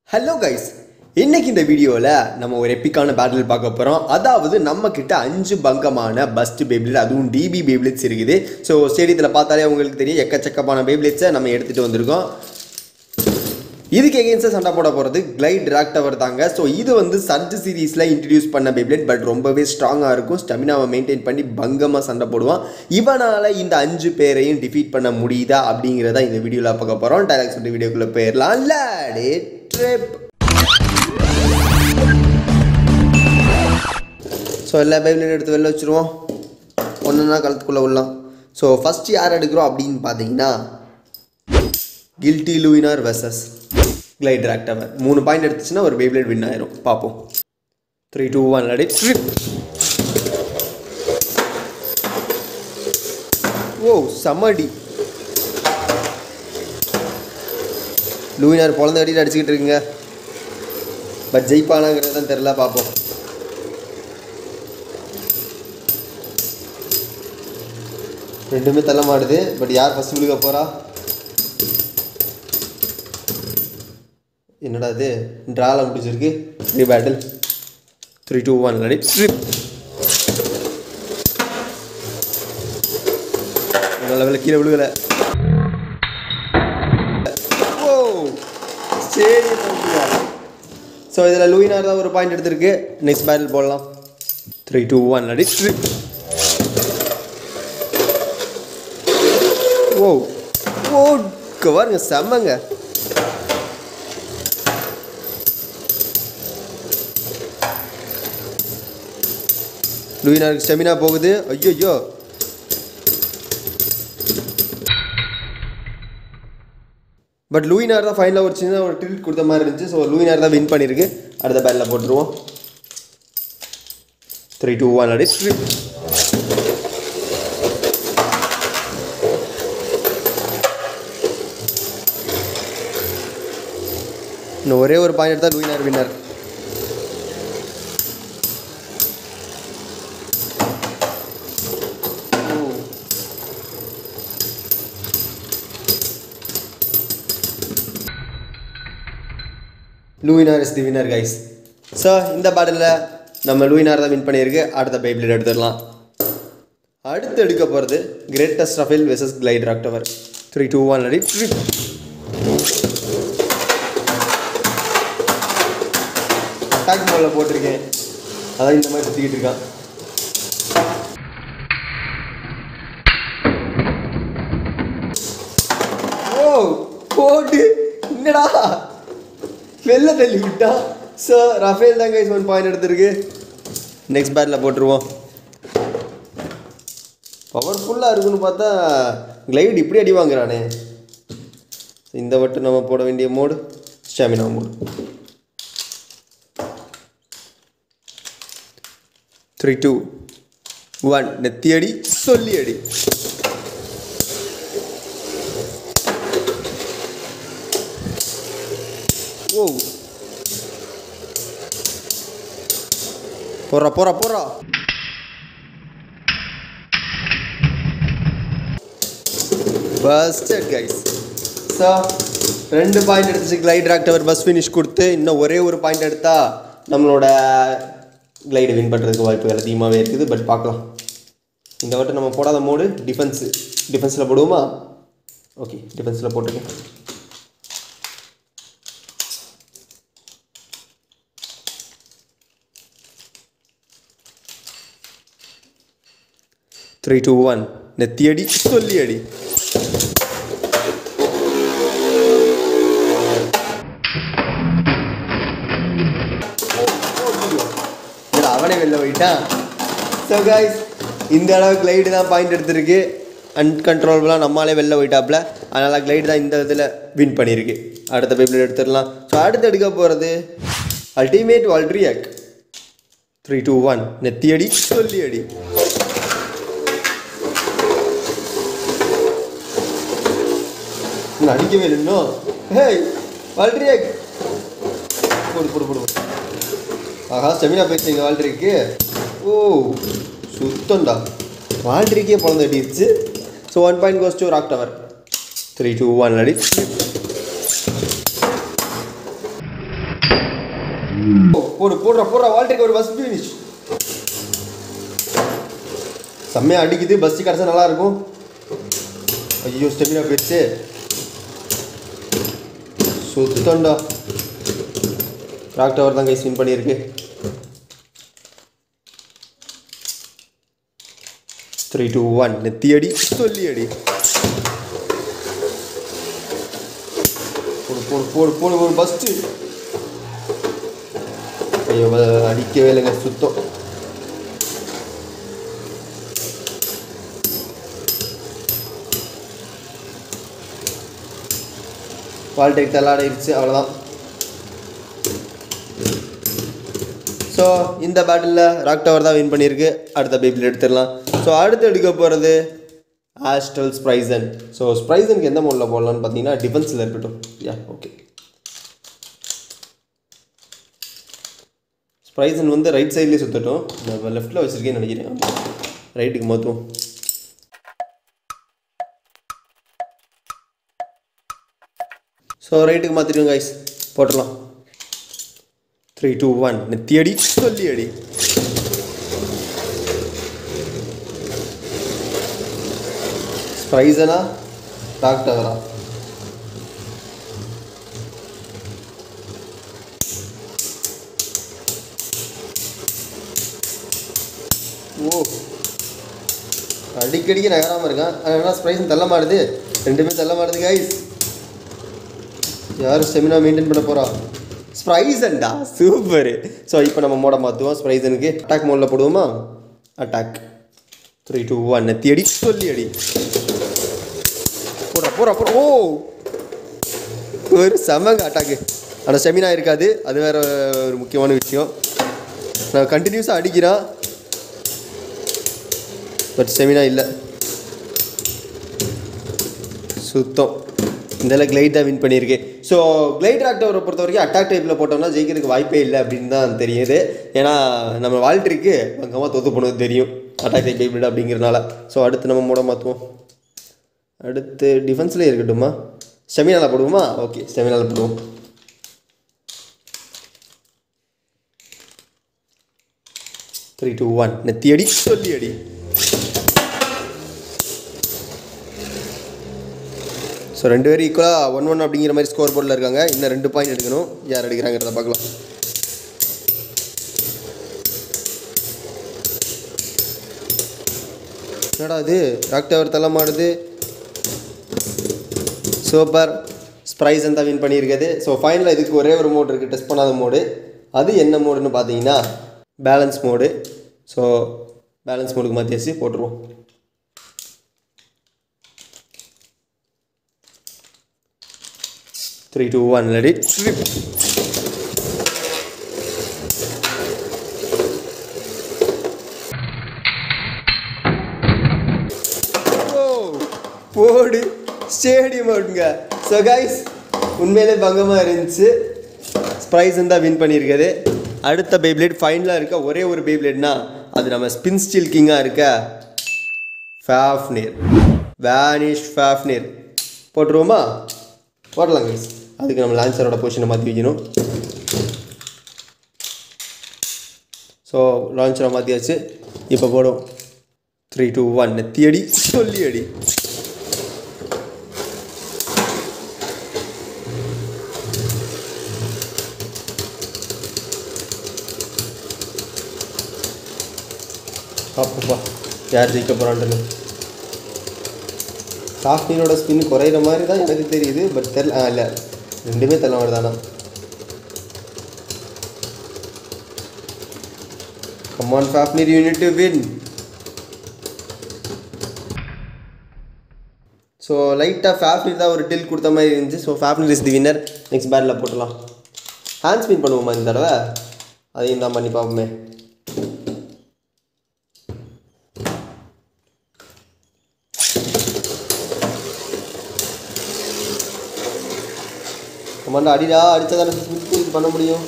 Hello guys இன்னைக்கு இந்த வீடியோவில் நம்ம ஒரு எப்பிக்கான பேட்டில் பார்க்க போகிறோம் அதாவது நம்ம கிட்ட அஞ்சு பங்கமான பஸ்ட் பேப்லெட் அதுவும் டிபி பேப்லெட்ஸ் இருக்குது ஸோ ஸ்டேடியத்தில் பார்த்தாலே உங்களுக்கு தெரியும் எக்கச்சக்கமான பேப்லெட்ஸை நம்ம எடுத்துகிட்டு வந்திருக்கோம் இதுக்கு எகெயின்ஸ்டாக சண்டை போட போகிறது கிளைட் ராக்டவர் தாங்க ஸோ இது வந்து சர்ஜ் சீரீஸில் இன்ட்ரடியூஸ் பண்ண பேப்லெட் பட் ரொம்பவே ஸ்ட்ராங்காக இருக்கும் ஸ்டெமினாவை மெயின்டைன் பண்ணி பங்கமாக சண்டை போடுவான் இவனால் இந்த அஞ்சு பேரையும் டிஃபீட் பண்ண முடியுதா அப்படிங்கிறத இந்த வீடியோவில் பார்க்க போகிறோம் டைலாக் சொல்லிட்டு வீடியோக்குள்ளே போயிடலாம் லேடே ட்ரிப் ஸோ எல்லா பேப்லெட் எடுத்து வெளில வச்சுருவோம் ஒன்றுனா கழுத்துக்குள்ளே விடலாம் ஸோ ஃபஸ்ட் யார் எடுக்கிறோம் அப்படின்னு பார்த்தீங்கன்னா Guilty Luinor versus Glide Rocktower மூணு பாயிண்ட் எடுத்துச்சுன்னா ஒரு பேப்லெட் வின் ஆயிரும் பார்ப்போம் த்ரீ டூ ஒன் அடி ட்ரிப் ஓ சமடி லூயினார் பிறந்த அடியில் அடிச்சுக்கிட்டு இருக்குங்க பட் ஜெயிப்பானாங்கிறது தான் தெரில பார்ப்போம் ரெண்டுமே தள்ள மாடுது பட் யார் ஃபஸ்ட் விழுக போகிறா என்னடா இது ட்ரால முடிச்சிருக்கு three battle three two one ready rip நல்ல வேலை கீழே விழுகல ஓ சரி ஸோ இதில் லூயினார் தான் ஒரு பாயிண்ட் எடுத்திருக்கு நெக்ஸ்ட் பேட்டில் போடலாம் three two one ready rip ஓ ஓ இங்க பாருங்க செம்மங்க லூயினாருக்கு ஸ்டெமினா போகுது ஐயோ பட் லூயினார் தான் ஃபைனலாக ஒரு சின்ன ஒரு ட்ரீட் கொடுத்த மாதிரி இருந்துச்சு ஸோ லூயினார் தான் வின் பண்ணியிருக்கு அடுத்த பேட்டில் போட்டுருவோம் த்ரீ டூ ஒன் அடி ட்ரிப் இன்னும் ஒரே ஒரு பாயிண்ட் எடுத்தால் Luinor winner Luinor is the winner guys so இந்த பாட்டிலில் நம்ம லூயினார் தான் வின் பண்ணியிருக்கு அடுத்த பைப்லெட் எடுத்துடலாம் அடுத்து எடுக்க போகிறது greatest Raphael versus Glide Rocktower three two one ready rip attack மோடில் போட்டிருக்கேன் அதான் இந்த மாதிரி சுற்றிக்கிட்டு இருக்கான் ஓ போட்டு என்னடா வெளில தள்ளி விட்டா ஸோ ரஃபேல் தான் கைஸ் ஒன் பாயிண்ட் எடுத்திருக்கு நெக்ஸ்ட் பேட்டில் போட்டுருவோம் பவர்ஃபுல்லாக இருக்குன்னு பார்த்தா கிளைட் இப்படி அடி வாங்குறானே இந்த வட்டு நம்ம போட வேண்டிய mode stamina mode three two one நெத்தி அடி சொல்லி அடி ஓ போறா போறா போறா பஸ்டட் கைஸ் ஸோ ரெண்டு பாயிண்ட் எடுத்துச்சு கிளைட் ராக்டவர் பஸ் ஃபினிஷ் கொடுத்து இன்னும் ஒரே ஒரு பாயிண்ட் எடுத்தா நம்மளோட கிளைடு வின் பண்ணுறதுக்கு வாய்ப்புகள் அதிகமாகவே இருக்குது பட் பார்க்கலாம் இந்த வட்டம் நம்ம போடாத மோடு டிஃபென்ஸு டிஃபென்ஸில் போடுவோமா ஓகே டிஃபென்ஸில் போட்டுருக்கேன் த்ரீ டூ ஒன் நெத்தி அடி சொல்லி அடி என்னடா, அவனே வெளில போயிட்டான் ஸோ காய்ஸ் இந்த அளவுக்கு கிளைடு தான் பாயிண்ட் எடுத்திருக்கு அன்கண்ட்ரோலபுளாக நம்மளாலே வெளில போயிட்டாப்ல அதனால் கிளைடு தான் இந்த இதில் வின் பண்ணியிருக்கு அடுத்த பேப்பில் எடுத்துடலாம் ஸோ அடுத்து எடுக்க போகிறது ultimate Valtryek three two one நெத்தி அடி சொல்லி அடி இன்னும் அடிக்கவே இல்லை இன்னும் ஹேய் வால்ட்ரியாக் போடு போடு போடு போடு. ஆஹா ஸ்டெமினா போயிடுச்சு எங்கள் வால்ட்ரிக்கு ஓ சுத்தம்டா வால்ட்ரிக்கே பிறந்து அடிச்சு so one point goes to Rock Tower three two one அடி போடு போடுற போடுற வால்டருக்கு ஒரு பஸ் ஃபினிஷ் செம்மையாக அடிக்குது பஸ் கிடச்சா நல்லா இருக்கும் ஐயோ ஸ்டெமினா போயிடுச்சு சுத்தண்டா ராக் டவர் தான் கைஸ் வின் பண்ணியிருக்கு த்ரீ டூ ஒன் நெத்தி அடி சொல்லி அடி போடு போடு போடு போடு ஒரு பஸ்ட்டு ஐயோ வ- அடிக்கவே இல்லைங்க சுத்தம் வால்டெக் தள்ளாடிடுச்சு அவ்வளோதான் ஸோ இந்த பேட்டிலில் ராக் டவர் தான் வின் பண்ணியிருக்கு அடுத்த பைப்பில் எடுத்துடலாம் ஸோ அடுத்து எடுக்க போகிறது ஆஸ்டல் ஸ்ப்ரைசன் ஸோ ஸ்ப்ரைசனுக்கு எந்த மோடில் போடலாம்னு பார்த்தீங்கன்னா டிஃபென்ஸில் இருக்கட்டும் யா ஓகே ஸ்ப்ரைசன் வந்து ரைட் சைட்லேயே சுற்றட்டும் நான் லெஃப்ட்டில் வச்சுருக்கேன்னு நினைக்கிறேன் ரைட்டுக்கு மாற்றுவோம் ஸோ ரைட்டுக்கு மாற்றிடுவோம் கைஸ் போட்டுடலாம் த்ரீ டூ ஒன் நெத்தி அடி சொல்லி அடி ஸ்ப்ரைசனா டாக்டரா ஓ அடிக்கடிக்கு நகராமல் இருக்கான் ஆனால் ஸ்ப்ரைஸ் தள்ள மாடுது ரெண்டுமே தள்ள மாடுது கைஸ் யார் ஸ்டெமினா மெயின்டைன் பண்ண போகிறா ஸ்ப்ரைசன்டா சூப்பர் ஸோ இப்போ நம்ம மோட மாற்றுவோம் ஸ்ப்ரைசனுக்கு அட்டாக் மோடில் போடுவோமா அட்டாக் த்ரீ டூ ஒன் நெத்தி அடி சொல்லி அடி போடுறா போடுறா போடுற ஓ ஒரு செமங்க அட்டாக்கு ஆனால் ஸ்டெமினா இருக்காது அது வேற ஒரு முக்கியமான விஷயம் நான் கண்டினியூஸாக அடிக்கிறான் பட் ஸ்டெமினா இல்லை சுத்தம் இந்த கிளைட் தான் வின் பண்ணியிருக்கேன் ஸோ கிளைட் ஆக்டவரை பொறுத்த வரைக்கும் அட்டாக் டைப்பில் போட்டோம்னா ஜெயிக்கிறதுக்கு வாய்ப்பே இல்லை அப்படின்னு தான் தெரியுது ஏன்னா நம்ம வால்ட்ரிக்கு பங்கமாக தோத்து போனது தெரியும் அட்டாக் டைப் ஹைப்ரிட் அப்படிங்கிறனால ஸோ அடுத்து நம்ம மூட மாற்றுவோம் அடுத்து டிஃபென்ஸ்லேயே இருக்கட்டுமா ஸ்டெமினால போடுவோமா ஓகே ஸ்டெமினால போடுவோம் த்ரீ டூ ஒன் நெத்தி அடி சொல்லி அடி ஸோ ரெண்டு பேரும் ஈக்குவலாக ஒன் ஒன் அப்படிங்கிற மாதிரி ஸ்கோர் போர்டில் இருக்காங்க இன்னும் ரெண்டு பாயிண்ட் எடுக்கணும் யார் அடிக்கிறாங்கிறத பார்க்கலாம் என்னடா இது ராக் டவர் தள்ள மாடுது சூப்பர் ஸ்ப்ரைஸ் தான் வின் பண்ணியிருக்குது ஸோ ஃபைனலில் இதுக்கு ஒரே ஒரு மோடு இருக்குது டெஸ்ட் பண்ணாத மோடு அது என்ன மோடுன்னு பார்த்தீங்கன்னா பேலன்ஸ் மோடு ஸோ பேலன்ஸ் மோடுக்கு மாற்றியாச்சு போட்டுருவோம் three two one ready slip போடு ஸ்டேடியம் அவுட்டுங்க ஸோ கைஸ் உண்மையிலே பங்கமாக இருந்துச்சு ப்ரைஸ் தான் வின் பண்ணியிருக்குது அடுத்த பேப்ளேட் ஃபைனலாக இருக்க ஒரே ஒரு பேப்ளேட்னா அது நம்ம ஸ்பின் ஸ்டீல் கிங்காக இருக்க ஃபேஃப்னீர் வேனிஷ் ஃபேஃப்னீர் போட்டுருவோமா போடலாம் கைஸ் அதுக்கு நம்ம லான்சரோட பொசிஷனை மாற்றி வைக்கணும் ஸோ லான்ச்சரை மாற்றியாச்சு இப்போ போடும் த்ரீ டூ ஒன் நெத்தி அடி சொல்லி அடி அப்பப்பா யார் ஜெயிக்க போகிறான்ட்டு சாஃப்ட்வேரோட ஸ்பின் குறையிற மாதிரி தான் எனக்கு தெரியுது பட் தெரில ஆ இல்லை ரெண்டுமே தெரியல மாதிரி தானா come on Fafnir you need to win so லைட்டாக ஃபேப்னிர் தான் ஒரு டில் கொடுத்த மாதிரி இருந்துச்சு so Fafnir is the winner next battle போட்டுடலாம் ஹேண்ட் ஸ்பின் பண்ணுவோமா இந்த தடவை அதையும் தான் பண்ணி பார்ப்போமே கமாண்டா அடிடா அடித்தா தானே ஸ்பின் பண்ண முடியும்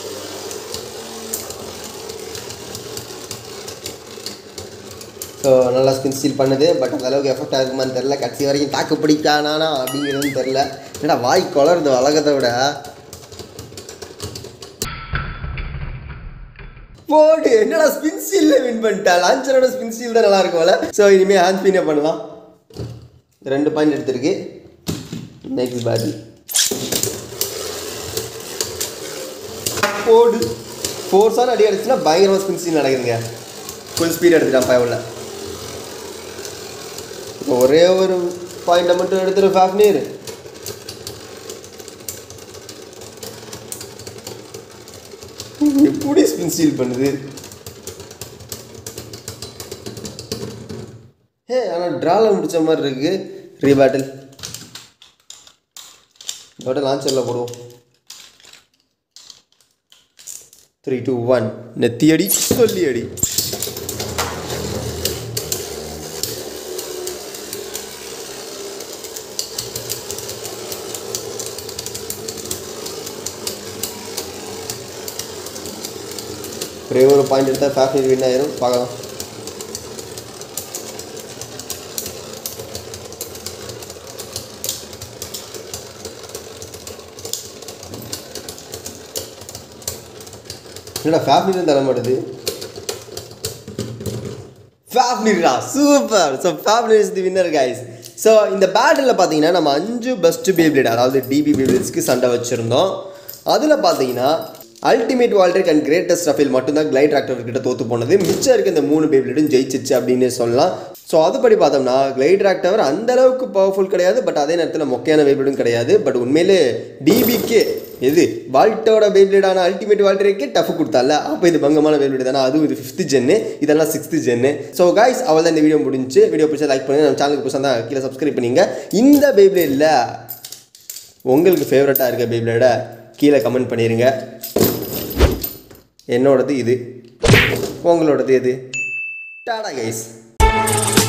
ஸோ நல்லா ஸ்பின் ஸ்டீல் பண்ணுது பட் அந்த அளவுக்கு எஃபெக்ட் ஆகுமான்னு தெரில கடைசி வரைக்கும் தாக்கு பிடிக்கானானா அப்படிங்கிறதும் தெரில என்னடா வாய் குளருது வழக்கத்தை விட போடு என்னடா ஸ்பின் சீல்ல வின் பண்ணிட்டா லான்ச்சரோட ஸ்பின் சீல் தான் நல்லா இருக்கும்ல ஸோ இனிமேல் ஹேண்ட் ஸ்பின்னே பண்ணலாம் ரெண்டு பாயிண்ட் எடுத்திருக்கு நெக்ஸ்ட் பேட்டில் போடு ஃபோர்ஸான அடி அடிச்சுன்னா பயங்கரமாக ஸ்பின் சீல் நடக்குதுங்க ஃபுல் ஸ்பீட் எடுத்துட்டான் ஃபைவ்ல ஒரே ஒரு பாயிண்ட்டை மட்டும் எடுத்துரு ஃபேஃப்னீர் எப்படி ஸ்பின் சீல் பண்ணுது ஏ ஆனால் ட்ராவில் முடிச்ச மாதிரி இருக்கு ரீபேட்டில் இதோட லான்ச்சரில் போடுவோம் த்ரீ டூ ஒன் நெத்தி அடி சொல்லி அடி ஒரே ஒரு பாயிண்ட் எடுத்தால் ஃபேஃப்னி வின் ஆயிரும் பார்க்கலாம் என்னடா ஃபேஃப்னிலும் தர மாட்டுது ஃபேப்னிரா super so Fafnir is the winner guys so இந்த பேட்டில் பார்த்தீங்கன்னா நம்ம அஞ்சு பெஸ்ட் பேப்ளேட் அதாவது டிபி பேப்ளேட்ஸ்க்கு சண்டை வச்சுருந்தோம் அதில் பார்த்தீங்கன்னா ultimate Valtryek and greatest Raphael மட்டும்தான் கிளைட் ராக்டர் கிட்ட தோத்து போனது மிச்சம் இருக்க இந்த மூணு பேப்ளேடும் ஜெயிச்சிச்சு அப்படின்னு சொல்லலாம் ஸோ அதுபடி பார்த்தோம்னா கிளைட் ராக்டவர் அந்த அளவுக்கு பவர்ஃபுல் கிடையாது பட் அதே நேரத்தில் மொக்கையான பேப்ளேடும் கிடையாது பட் உண்மையிலே டிபிக்கு எது வால்ட்டோட பேப்ளேடான அல்டிமேட் வால்டரேக்கே டஃப் கொடுத்தால அப்போ இது பங்கமான பேப்ளேட் தானே அதுவும் இது ஃபிஃப்த் ஜென்னு இதெல்லாம் சிக்ஸ்த்து ஜென்னு ஸோ கைஸ் அவள் தான் இந்த வீடியோ முடிஞ்சு வீடியோ பிடிச்சா லைக் பண்ணுங்க நம்ம சேனலுக்கு புதுசாக தான் கீழே சப்ஸ்கிரைப் பண்ணிங்க இந்த பேப்ளேடில் உங்களுக்கு ஃபேவரட்டாக இருக்க பேப்ளேடை கீழே கமெண்ட் பண்ணிடுங்க என்னோடது இது உங்களோடது எது டாடா கைஸ்